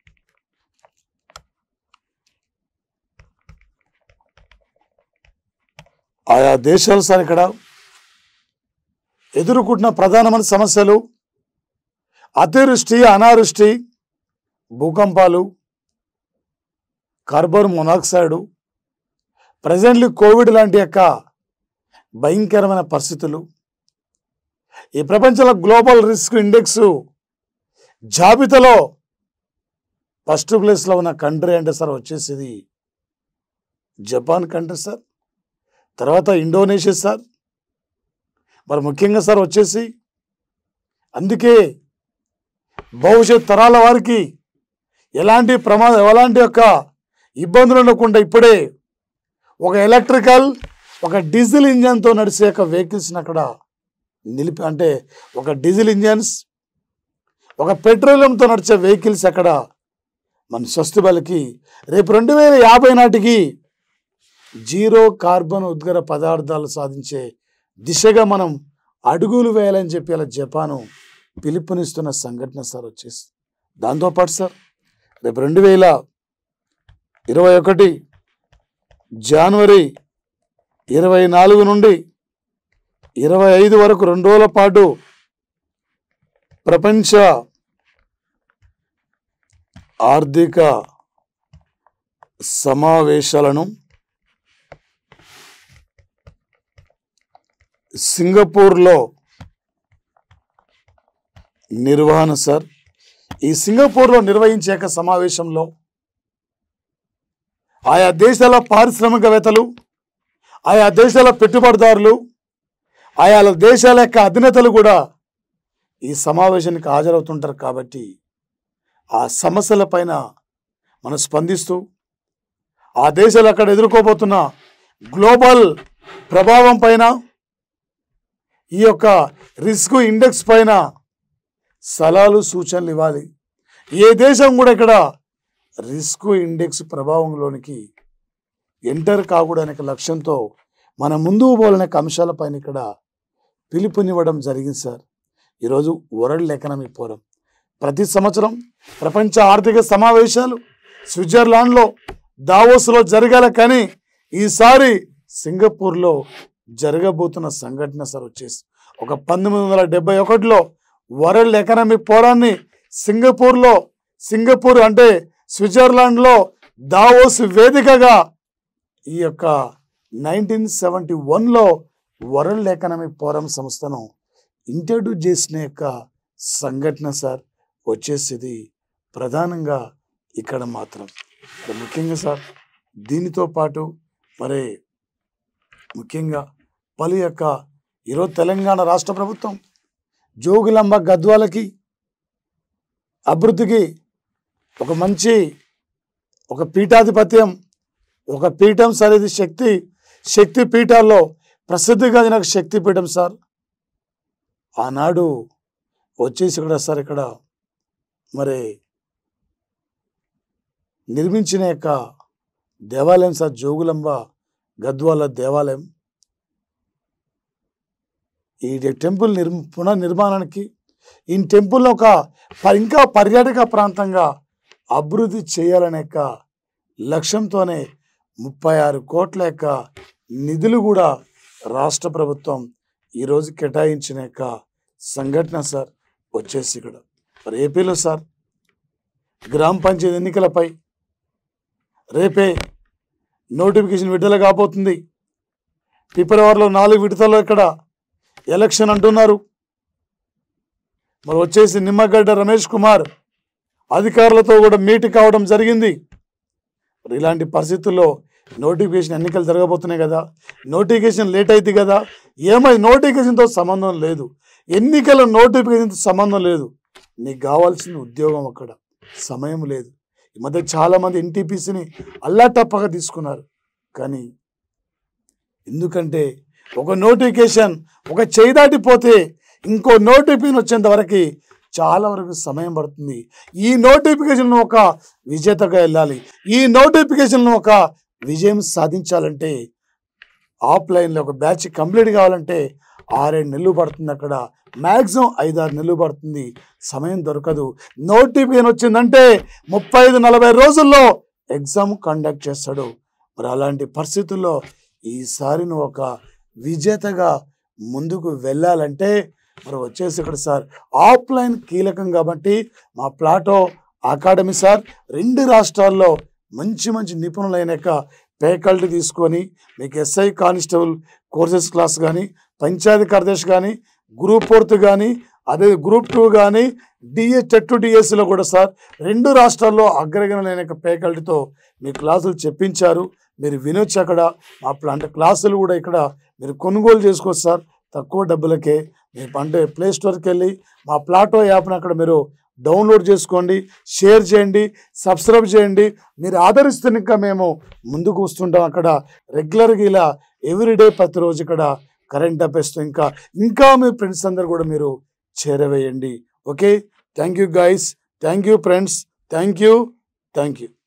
ఆయా దేశాలు సార్ ఇక్కడ ఎదుర్కొంటున్న ప్రధానమైన సమస్యలు అతివృష్టి అనావృష్టి భూకంపాలు కార్బన్ మొనాక్సైడు ప్రజెంట్లీ కోవిడ్ లాంటి యొక్క భయంకరమైన పరిస్థితులు ఈ ప్రపంచంలో గ్లోబల్ రిస్క్ ఇండెక్స్ జాబితాలో ఫస్ట్ ప్లేస్లో ఉన్న కంట్రీ అంటే సార్ వచ్చేసి జపాన్ కంట్రీ సార్ తర్వాత ఇండోనేషియా సార్ మరి ముఖ్యంగా సార్ వచ్చేసి అందుకే భవిష్యత్ తరాల వారికి ఎలాంటి ప్రమాదం ఎలాంటి యొక్క ఇబ్బందులు ఉండకుండా ఇప్పుడే ఒక ఎలక్ట్రికల్ ఒక డీజిల్ ఇంజన్తో నడిచే యొక్క వెహికల్స్ని అక్కడ నిలిపి అంటే ఒక డీజిల్ ఇంజన్స్ ఒక పెట్రోలియంతో నడిచే వెహికల్స్ అక్కడ మన స్వస్థబలకి రేపు రెండు వేల యాభై నాటికి జీరో కార్బన్ ఉద్గర పదార్థాలు సాధించే దిశగా మనం అడుగులు వేయాలని చెప్పి అలా జపాను పిలుపునిస్తున్న సంఘటన సార్ వచ్చేసి దాంతోపాటు సార్ రేపు రెండు వేల ఇరవై ఒకటి జనవరి ఇరవై నాలుగు నుండి ఇరవై ఐదు వరకు రెండు రోజుల పాటు ప్రపంచ ఆర్థిక సమావేశాలను సింగపూర్లో నిర్వహణ సార్ ఈ సింగపూర్లో నిర్వహించే యొక్క సమావేశంలో ఆయా దేశాల పారిశ్రామికవేత్తలు ఆయా దేశాల పెట్టుబడిదారులు ఆయా దేశాల యొక్క అధినేతలు కూడా ఈ సమావేశానికి హాజరవుతుంటారు కాబట్టి ఆ సమస్యల పైన మనం స్పందిస్తూ ఆ దేశాలు అక్కడ ఎదుర్కోబోతున్న గ్లోబల్ ప్రభావం పైన ఈ యొక్క రిస్క్ ఇండెక్స్ పైన సలహాలు సూచనలు ఇవ్వాలి ఏ దేశం కూడా ఇక్కడ రిస్క్ ఇండెక్స్ ప్రభావంలోనికి ఎంటర్ కాకూడదనే లక్ష్యంతో మన ముందుకు పోవాలనే అంశాలపైన ఇక్కడ పిలుపునివ్వడం జరిగింది సార్ ఈరోజు వరల్డ్ ఎకనామిక్ ఫోరం ప్రతి సంవత్సరం ప్రపంచ ఆర్థిక సమావేశాలు స్విట్జర్లాండ్లో దావోస్లో జరగాల కానీ ఈసారి సింగపూర్లో జరగబోతున్న సంఘటన సార్ వచ్చేసి ఒక పంతొమ్మిది వందల డెబ్బై ఒకటిలో వరల్డ్ ఎకనామిక్ ఫోరాన్ని సింగపూర్లో సింగపూర్ అంటే స్విట్జర్లాండ్లో దావోస్ వేదికగా ఈ యొక్క నైన్టీన్ సెవెంటీ వన్లో వరల్డ్ ఎకనామిక్ ఫోరం సంస్థను ఇంట్రడ్యూస్ చేసిన యొక్క సంఘటన సార్ వచ్చేసేది ప్రధానంగా ఇక్కడ మాత్రం ఇక్కడ ముఖ్యంగా సార్ దీనితో పాటు మరి ముఖ్యంగా పలు యొక్క ఈరోజు తెలంగాణ రాష్ట్ర ప్రభుత్వం జోగులాంబ గద్వాలకి అభివృద్ధికి ఒక మంచి ఒక పీఠాధిపత్యం ఒక పీఠం సార్ ఇది శక్తి శక్తి పీఠాల్లో ప్రసిద్ధిగాంచిన ఒక శక్తి పీఠం సార్ ఆనాడు వచ్చేసి ఇక్కడ సార్ ఇక్కడ మరి నిర్మించిన యొక్క దేవాలయం సార్ జోగులంబ గద్వాల దేవాలయం ఈ టెంపుల్ నిర్ పునర్నిర్మాణానికి ఈ టెంపుల్ ఒక ప- ఇంకా పర్యాటక ప్రాంతంగా అభివృద్ధి చేయాలనే యొక్క లక్ష్యంతోనే ముప్పై ఆరు కోట్ల యొక్క నిధులు కూడా రాష్ట్ర ప్రభుత్వం ఈరోజు కేటాయించిన యొక్క సంఘటన సార్ వచ్చేసి ఇక్కడ మరి ఏపీలో సార్ గ్రామ పంచాయతీ ఎన్నికలపై రేపే నోటిఫికేషన్ విడుదల కాబోతుంది ఫిబ్రవరిలో నాలుగు విడతల్లో ఇక్కడ ఎలక్షన్ అంటున్నారు మరి వచ్చేసి నిమ్మగడ్డ రమేష్ కుమార్ అధికారులతో కూడా మీట్ కావడం జరిగింది మరి ఇలాంటి పరిస్థితుల్లో నోటిఫికేషన్ ఎన్నికలు జరగబోతున్నాయి కదా నోటిఫికేషన్ లేట్ అయింది కదా ఏమై నోటిఫికేషన్తో సంబంధం లేదు ఎన్నికల నోటిఫికేషన్తో సంబంధం లేదు నీకు కావాల్సిన ఉద్యోగం అక్కడ సమయం లేదు ఈ మధ్య చాలామంది ఎన్టీపీసీని అల్లాటప్పగా తీసుకున్నారు కానీ ఎందుకంటే ఒక నోటిఫికేషన్ ఒక చేయి దాటిపోతే ఇంకో నోటిఫికేషన్ వచ్చేంత వరకు చాలా వరకు సమయం పడుతుంది ఈ నోటిఫికేషన్ ఒక విజేతగా వెళ్ళాలి ఈ నోటిఫికేషన్ ఒక విజయం సాధించాలంటే ఆఫ్లైన్లో ఒక బ్యాచ్ కంప్లీట్ కావాలంటే ఆరేడు నెలలు పడుతుంది అక్కడ మ్యాక్సిమం ఐదారు నెలలు పడుతుంది సమయం దొరకదు నోటిఫికేషన్ వచ్చిందంటే ముప్పై ఐదు నలభై రోజుల్లో ఎగ్జామ్ కండక్ట్ చేస్తాడు మరి అలాంటి పరిస్థితుల్లో ఈసారి నువ్వు ఒక విజేతగా ముందుకు వెళ్ళాలంటే మరి వచ్చేసి ఇక్కడ సార్ ఆఫ్లైన్ కీలకం కాబట్టి మా ప్లాటో అకాడమీ సార్ రెండు రాష్ట్రాల్లో మంచి మంచి నిపుణులైన యొక్క ఫ్యాకల్టీ తీసుకొని మీకు ఎస్ఐ కానిస్టేబుల్ కోర్సెస్ క్లాస్ కానీ పంచాయతీ కార్యదర్శి కానీ గ్రూప్ ఫోర్త్ కానీ అదే గ్రూప్ టూ కానీ డిఎస్ టెట్ డిఎస్సిలో కూడా సార్ రెండు రాష్ట్రాల్లో అగ్రగణులైన యొక్క ఫ్యాకల్టీతో మీ క్లాసులు చెప్పించారు మీరు వినొచ్చు అక్కడ మా ప్లా- అంటే క్లాసులు కూడా ఇక్కడ మీరు కొనుగోలు చేసుకోవచ్చు సార్ తక్కువ డబ్బులకే మీరు అంటే ప్లే స్టోర్కి వెళ్ళి మా ప్లాటో యాప్ని అక్కడ మీరు డౌన్లోడ్ చేసుకోండి షేర్ చేయండి సబ్స్క్రైబ్ చేయండి మీరు ఆదరిస్తున్న ఇంకా మేము ముందుకు వస్తుంటాం అక్కడ రెగ్యులర్గా ఇలా ఎవ్రీడే ప్రతిరోజు ఇక్కడ కరెంట్ అఫైర్స్తో ఇంకా ఇంకా మీ ఫ్రెండ్స్ అందరు కూడా మీరు చేరవేయండి okay thank you guys thank you friends thank you thank you